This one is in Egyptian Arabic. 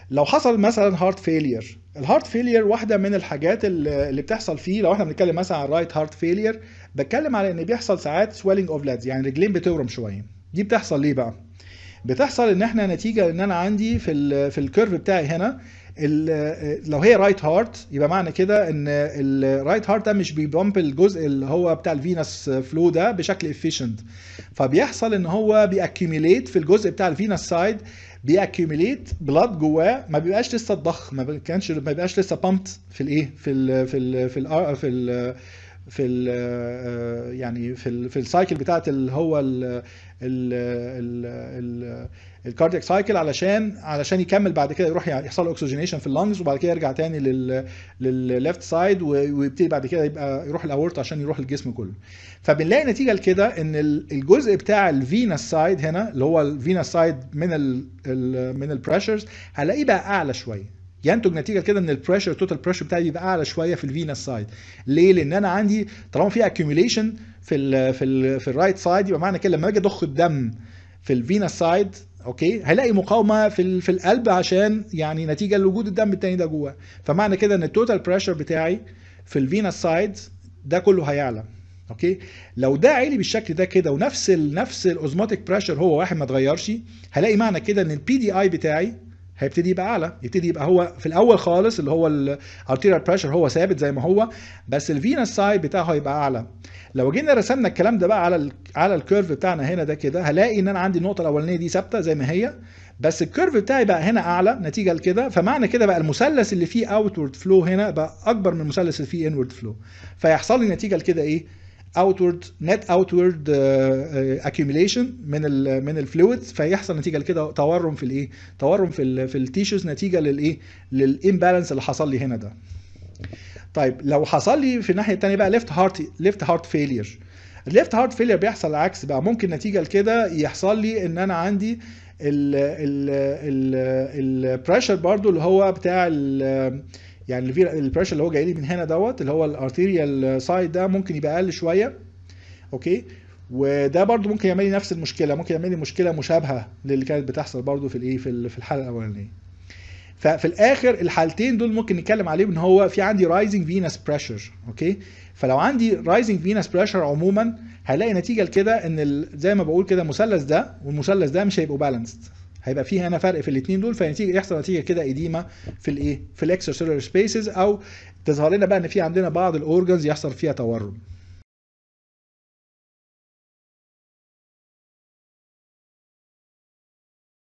لو حصل مثلا هارت فيلير الهارت فيلير واحده من الحاجات اللي اللي بتحصل فيه لو احنا بنتكلم مثلا عن رايت هارت فيلير بتكلم على ان بيحصل ساعات سويلنج اوف ليدز يعني رجلين بتورم شويه دي بتحصل ليه بقى بتحصل ان احنا نتيجه ان انا عندي في ال في الكيرف بتاعي هنا ال- لو هي رايت هارت يبقى معنى كده ان الرايت هارت ده مش بيبامب الجزء اللي هو بتاع الفينس فلو ده بشكل افيشنت فبيحصل ان هو بيأكيوميليت في الجزء بتاع الفينس سايد بيأكيوميليت بلاد جواه ما بيبقاش لسه اتضخ ما كانش ما بيبقاش لسه بامبت في الايه في ال في ال في ال في ال في ال يعني في ال في السايكل بتاعت اللي هو ال ال ال ال الكاردياك سايكل علشان علشان يكمل بعد كده يروح يحصل له اوكسجينيشن في اللنجز وبعد كده يرجع تاني لل للليفت سايد ويبتدي بعد كده يبقى يروح الاورت عشان يروح الجسم كله فبنلاقي نتيجه لكده ان الجزء بتاع الفينس سايد هنا اللي هو الفينس سايد من ال من البريشرز هلاقيه بقى اعلى شويه ينتج نتيجه كده ان البريشر التوتال بريشر بتاعي يبقى اعلى شويه في الفينس سايد ليه لان انا عندي طالما في اكيوميليشن في ال في ال في الرايت سايد يبقى معنى كده لما اجي اضخ الدم في الفينس سايد اوكي هلاقي مقاومه في ال- في القلب عشان يعني نتيجه لوجود الدم التاني ده جواه فمعنى كده ان التوتال بريشر بتاعي في الفينس سايد ده كله هيعلى اوكي لو ده عالي بالشكل ده كده ونفس ال نفس الاوزماتيك بريشر هو واحد ما اتغيرش هلاقي معنى كده ان البي دي اي بتاعي هيبتدي يبقى اعلى يبتدي يبقى هو في الاول خالص اللي هو الارتيريال بريشر هو ثابت زي ما هو بس الفينس سايد بتاعه هيبقى اعلى لو جينا رسمنا الكلام ده بقى على ال على الكيرف بتاعنا هنا ده كده هلاقي ان انا عندي النقطه الاولانيه دي ثابته زي ما هي بس الكيرف بتاعي بقى هنا اعلى نتيجه لكده فمعنى كده بقى المثلث اللي فيه اوتورد فلو هنا بقى اكبر من المثلث اللي فيه انورد فلو فيحصل لي نتيجه لكده ايه outward net outward uh, uh, accumulation من ال من الفلويدز فيحصل نتيجه لكده تورم في الايه تورم في ال في التيشوز نتيجه للايه للامبالانس اللي حصل لي هنا ده طيب لو حصل لي في الناحيه الثانيه بقى ليفت هارت ليفت هارت فيلير الليفت هارت فيلير بيحصل العكس بقى ممكن نتيجه لكده يحصل لي ان انا عندي البريشر برضو اللي هو بتاع ال يعني البريشر اللي هو جاي لي من هنا دوت اللي هو الارتيريال سايد ده ممكن يبقى اقل شويه اوكي وده برضو ممكن يعمل لي نفس المشكله ممكن يعمل لي مشكله مشابهه للي كانت بتحصل برضو في الايه في في الحاله الاولانيه ففي الاخر الحالتين دول ممكن نتكلم عليهم ان هو في عندي رايزنج فينس بريشر اوكي فلو عندي رايزنج فينس بريشر عموما هلاقي نتيجه لكده ان زي ما بقول كده المثلث ده والمثلث ده مش هيبقوا بالانسد هيبقى في هنا فرق في الاثنين دول فنتيجه يحصل نتيجه كده اديمه في الايه في الاكسترا سيلولار سبيسز او تظهر لنا بقى ان في عندنا بعض الاورجنز يحصل فيها تورم